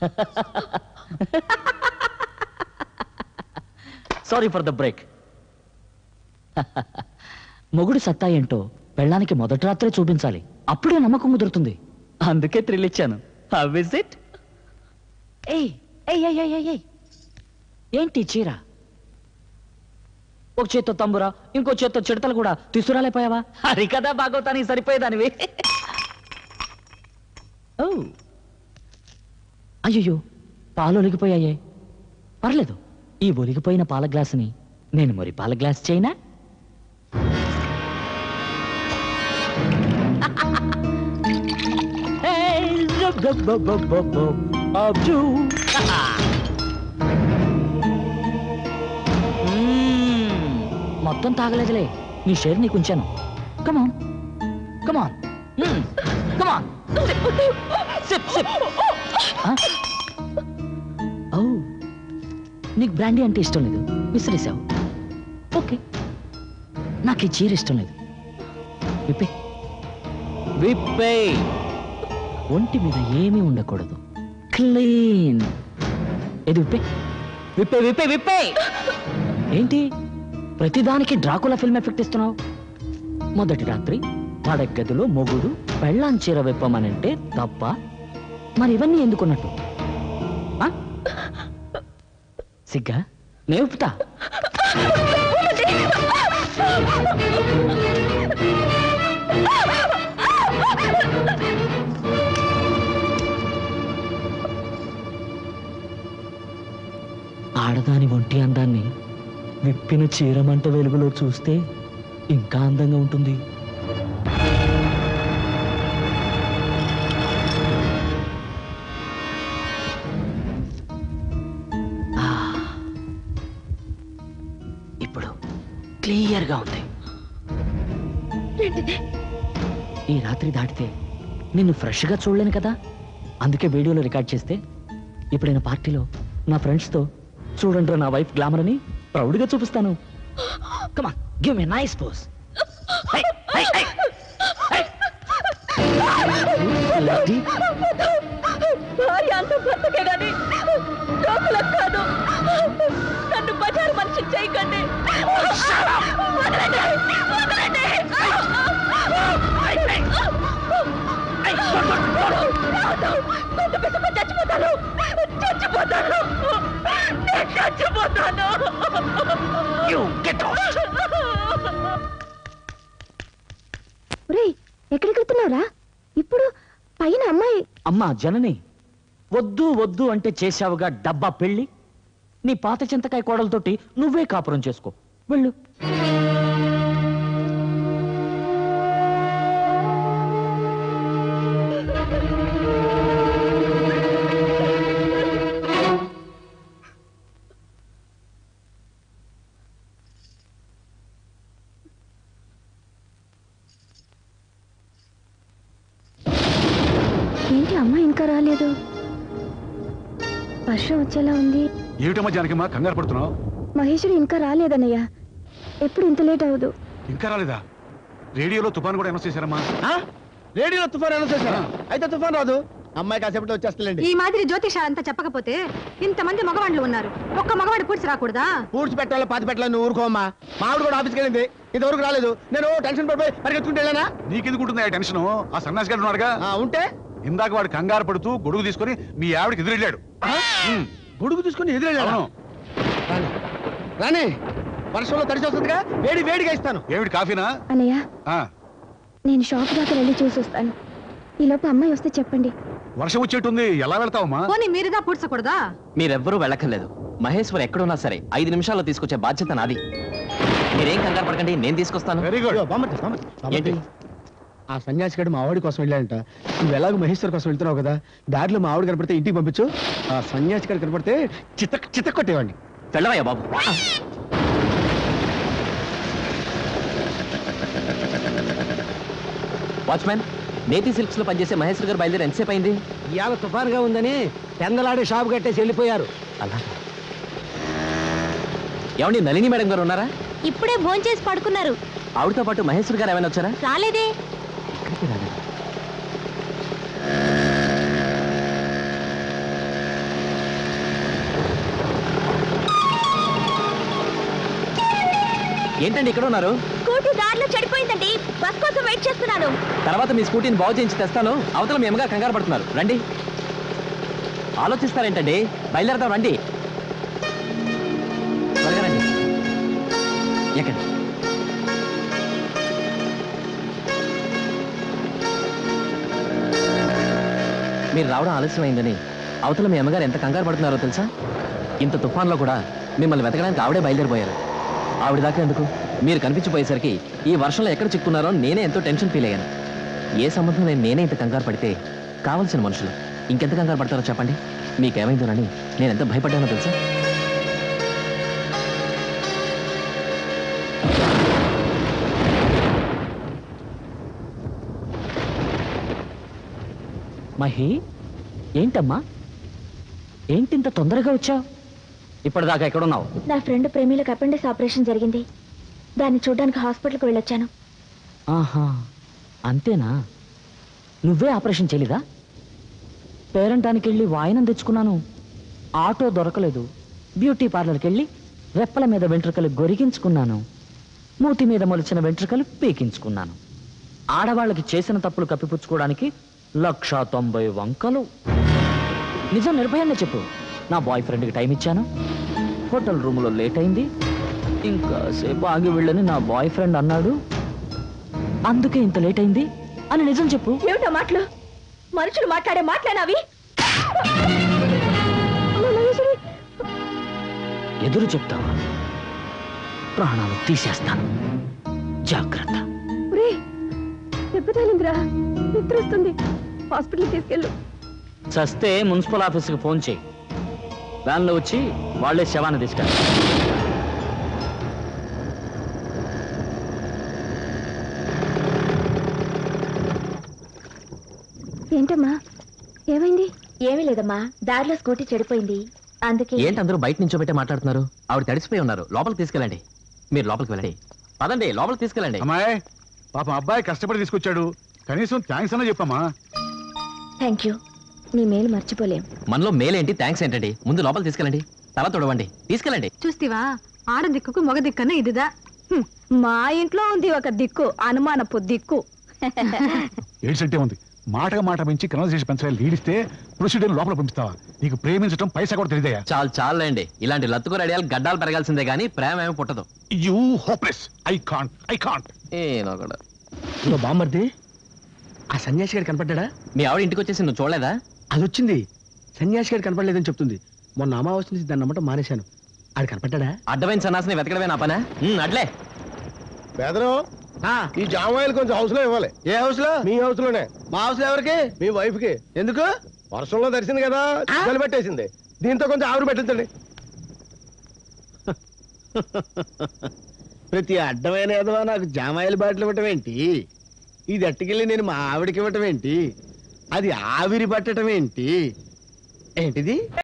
Sorry for the break మొగుడు సత్తా ఏంటో పెళ్ళానికి మొదటి రాత్రే చూపించాలి అప్పుడే నమ్మకం కుదురుతుంది అందుకే థ్రిల్ ఇచ్చాను విజిట్ ఏయ్ ఏయ్ ఏయ్ ఏయ్ ఏయ్, ఏయ్ ఏంటి ఈ చీర ఒక చేత్తో తంబురా ఇంకో చేత్తో చిడతలు కూడా తీసుకురాలేపోయావా అది కదా బాగోతానికి సరిపోయేదానివి ఓ అయ్యో పాలు ఒలిగిపోయాయే పర్లేదు ఈ ఒలిగిపోయిన పాల గ్లాసుని నేను మరి పాల గ్లాస్ చేయనా Hey, zub, zub, zub, zub, zub, zub, abjou. మ్మ్. మొత్తం తాగలేదులే నీ షేర్ నీకు ఉంచాను కమాన్ కమాన్ కమాన్ సిప్ సిప్ ఓ నీకు బ్రాండీ అంటే ఇష్టం లేదు విసిరేసావు ఓకే నాకు ఈ చీర ఇష్టం లేదు విప్పే విప్పే ఒంటి మీద ఏమీ ఉండకూడదు క్లీన్ ఇది విప్పే విప్పే విప్పే విప్పే ఏంటి ప్రతిదానికి డ్రాకులా ఫిల్మ్ ఎఫెక్ట్ ఇస్తున్నావు మొదటి రాత్రి పడగదిలో మొగుడు పెళ్ళాం చీర విప్పమనంటే తప్ప మరి ఇవన్నీ ఎందుకున్నట్టు ఆ? సిగ్గా నేను విప్పుతా ఆడదాని ఒంటి అందాన్ని విప్పిన చీరమంట వెలుగులో చూస్తే ఇంకా అందంగా ఉంటుంది ఆ, ఇప్పుడు క్లియర్గా ఉంది ఈ రాత్రి దాటితే నిన్ను ఫ్రెష్గా చూడలేను కదా అందుకే వీడియోలో రికార్డ్ చేస్తే ఇప్పుడైన పార్టీలో నా ఫ్రెండ్స్తో చూడండి నా వైఫ్ గ్లామర్ అని ప్రౌడ్గా చూపిస్తాను కమాన్ గివ్ మీ నైస్ పోస్ భార్య అంత బ్రతకే గాని డోకులకు కాదు నన్ను బజారు మనిషి చేయకండి వదలండి, వదలండి. రావద్దు. గొంతు పిసుకొని చచ్చిపోతాను చచ్చిపోతాను నేను చచ్చిపోతాను ఒరేయ్ ఎక్కడికి వెళ్తున్నావురా ఇప్పుడు పైన అమ్మాయి అమ్మా జనని వద్దు వద్దు అంటే చేశావుగా డబ్బా పెళ్ళి నీ పాత చింతకాయ కోడలతోటి నువ్వే కాపురం చేసుకో వెళ్ళు ఏంటి అమ్మాయి ఇంకా రాలేదు వర్షం వచ్చేలా ఉంది ఏమిటమ్మా జానకమ్మా కంగారు పడుతున్నావు మహేశ్వరి ఇంకా రాలేదన్నయ్య ఎప్పుడు ఇంత లేట్ అవ్వదు ఇంకా రాలేదా రేడియోలో తుఫాన్ కూడా అనౌన్స్ చేశారమ్మా రేడియోలో తుఫాన్ అనౌన్స్ చేశారా అయితే తుఫాన్ రాదు అమ్మాయి కాసేపట్లో వచ్చేస్తలేండి ఈ మాదిరి జ్యోతిషాలంతా చెప్పకపోతే ఇంతమంది మగవాళ్ళు ఉన్నారు ఒక్క మగవాడు పూడ్చి రాకూడదా పూడ్చి పెట్టాలి పాతి పెట్టాలి నువ్వు ఊరుకోమ్మా మావిడ కూడా ఆఫీస్కి వెళ్ళింది ఇంతవరకు రాలేదు నేను టెన్షన్ పడిపోయి పరిగెత్తుకుంటూ వెళ్ళానా నీకెందుకు ఉంటుంది ఆ టెన్షన్ ఆ సన్నాసి గారు ఉన్నాడుగా ఆ, ఉంటే ఇందాక వాడు కంగారు పడుతూ గొడుగు తీసుకొని మీ ఆవిడకి ఎదురెళ్ళాడు ఉమ్, గొడుగు తీసుకుని ఎదురెళ్ళాను అవును రాని రాని వర్షంలో తడిసి వస్తుందిగా వేడి వేడిగా ఇస్తాను ఏమిటి కాఫీనా అన్నయ్య ఆ, నేను షాప్ దాకా వెళ్ళి చూసి వస్తాను ఈలోపు అమ్మాయి వస్తే చెప్పండి వర్షం వచ్చేట్టుంది ఎలా వెళ్తావమ్మా పోనీ మీరుగా పూడ్చకూడదా మీరెవ్వరూ వెళ్ళక్కర్లేదు మహేశ్వర్ ఎక్కడున్నా సరే ఐదు నిమిషాల్లో తీసుకొచ్చే బాధ్యత నాది మీరేం కంగారు పడకండి నేను తీసుకొస్తాను వెరీ గుడ్ అయ్యో, బామ్మర్ది, బామ్మర్ది, బామ్మర్ది. ఏంటి? ఆ సన్యాసి గడు మా ఆవిడ కోసం వెళ్ళాడంట నువ్వు ఎలాగో మహేశ్వర్ కోసం వెళ్తున్నావు కదా దారిలో మా ఆవిడ కనపడితే ఇంటికి పంపించు ఆ సన్యాసి గడు కనపడితే చిత్త చిత్త కొట్టేవాడిని వెళ్ళవయ్యా బాబు వాచ్మ్యాన్ నేతి సిల్క్స్ లో పనిచేసే మహేశ్వర్ గారు బయలుదేరి ఎంతసేపు అయింది ఇవాళ తుఫాన్గా ఉందని పెందలాడే షాప్ కట్టేసి వెళ్ళిపోయారు అలా ఏమండి నళిని మేడం గారు ఉన్నారా ఇప్పుడే భోంచేసి పడుకున్నారు ఆవిడతో పాటు మహేశ్వర్ గారు ఏమైనా వచ్చారా రాలేదే ఇక్కడికి రాలేదు ఏంటండి ఇక్కడ ఉన్నారు స్కూటీ దారిలో చెడిపోయిందండి బస్ కోసం వెయిట్ చేస్తున్నాను తర్వాత మీ స్కూటీని బాగు చేయించి తెస్తాను అవతల మీ అమ్మగారు కంగారు పడుతున్నారు రండి ఆలోచిస్తారేంటండి బయలుదేరదాం రండి త్వరగా రండి ఎక్కండి మీరు రావడం ఆలస్యమైందని అవతల మీ అమ్మగారు ఎంత కంగారు పడుతున్నారో తెలుసా ఇంత తుఫాన్లో కూడా మిమ్మల్ని వెతకడానికి ఆవిడే బయలుదేరిపోయారు ఆవిడ దాకా ఎందుకు మీరు కనిపించిపోయేసరికి ఈ వర్షంలో ఎక్కడ చిక్కున్నారో నేనే ఎంతో టెన్షన్ ఫీల్ అయ్యాను ఏ సంబంధం నేను నేనే ఇంత కంగారు పడితే కావలసిన మనుషులు ఇంకెంత కంగారు పడతారో చెప్పండి మీకేమైందోనని నేను ఎంత భయపడ్డానో తెలుసా మహి ఏంటమ్మా ఏంటింత తొందరగా వచ్చావు ఇప్పటిదాకా ఎక్కడున్నావు నా ఫ్రెండ్ ప్రేమిలకు అపెండిక్స్ ఆపరేషన్ జరిగింది దాన్ని చూడడానికి హాస్పిటల్కి వెళ్ళొచ్చాను ఆహా అంతేనా నువ్వే ఆపరేషన్ చేయలేదా పేరంటానికి వెళ్ళి వాయనం తెచ్చుకున్నాను ఆటో దొరకలేదు బ్యూటీ పార్లర్కి వెళ్ళి రెప్పల మీద వెంట్రుకలు గొరిగించుకున్నాను మూతి మీద మొలిచిన వెంట్రుకలు పీకించుకున్నాను ఆడవాళ్ళకి చేసిన తప్పులు కప్పిపుచ్చుకోవడానికి లక్ష తొంభై వంకలు నిజం నిర్భయంగా చెప్పు నా బాయ్ ఫ్రెండ్కి టైం ఇచ్చాను హోటల్ రూమ్లో లేట్ అయింది ఇంకా సేపు ఆగి వెళ్ళని నా బాయ్ ఫ్రెండ్ అన్నాడు అందుకే ఇంత లేట్ అయింది అని నిజం చెప్పు ఏమిటా మాటలు మనుషులు మాట్లాడే మాట్లాడినవి ఎదురు చెప్తావా ప్రాణాలు తీసేస్తాను జాగ్రత్త దెబ్బతాలిందిరా నిద్ర వస్తుంది హాస్పిటల్కి తీసుకెళ్ళు చస్తే మున్సిపల్ ఆఫీస్కి ఫోన్ చేయి వ్యాన్లో వచ్చి వాళ్ళే శవాన్ని తీసుకెళ్ళి ఏంటమ్మా ఏమైంది ఏమీ లేదమ్మా దారిలో స్కూటీ చెడిపోయింది అందుకే ఏంటి అందరూ బయట నుంచో పెట్టి మాట్లాడుతున్నారు ఆవిడ తడిసిపోయి ఉన్నారు లోపలికి తీసుకెళ్ళండి మీరు లోపలికి వెళ్ళండి పదండి లోపలికి తీసుకెళ్ళండి అమ్మాయి పాపం అబ్బాయి కష్టపడి తీసుకొచ్చాడు కనీసం థ్యాంక్స్ అన్నా చెప్పమ్మా థ్యాంక్ యూ నీ మేలు మర్చిపోలేం మనలో మేలేంటి థ్యాంక్స్ ఏంటండి ముందు లోపలికి తీసుకెళ్ళండి తల తొడవండి తీసుకెళ్ళండి చూస్తివా ఆడ దిక్కుకు మగ దిక్కన ఇదిదా మా ఇంట్లో ఉంది ఒక దిక్కు అనుమానపు దిక్కు ఏడ్సంటే ఉంది మాటగా మాట పెంచి కన్వర్సేషన్ పెంచాలి లీడిస్తే ప్రొసీడర్ లోపల పంపిస్తావా నీకు ప్రేమించడం పైసా కూడా తెలియదయా చాలు చాలండి ఇలాంటి లత్తుకు రెడీయాలు గడ్డాలు పెరగాల్సిందే కానీ ప్రేమ ఏమి పుట్టదు you hopeless I can't I can't ఏనో కూడా ఇదిగో బామ్మర్ది ఆ సన్యాసి గారు కనపడ్డా మీ ఆవిడ ఇంటికి వచ్చేసి నువ్వు చూడలేదా అది వచ్చింది సన్యాసి గారు కనపడలేదని చెప్తుంది మొన్న అమావాస్య నుంచి దాన్ని నమ్మటం మానేశాను ఆడు కనపడ్డా అడ్డమైన సన్నాసిని వెతకడమే నా పనా ఉమ్, అడ్లే పేదరం ఈ జామాయిలు కొంచెం హౌస్ లో ఇవ్వాలి ఏ హౌస్ లో మీ హౌస్ లోనే మా హౌస్ లో ఎవరికి మీ వైఫ్ కి ఎందుకు వర్షంలో తడిసింది కదా చలి పెట్టేసింది దీంతో కొంచెం ఆవిరి పెట్టించండి ప్రతి అడ్డమైన ఎదవా నాకు జామాయిల బాటిల్ ఇవ్వటం ఏంటి ఇది అట్టుకెళ్ళి నేను మా ఆవిడకి ఇవ్వటం ఏంటి అది ఆవిరి పట్టడం ఏంటి ఏంటిది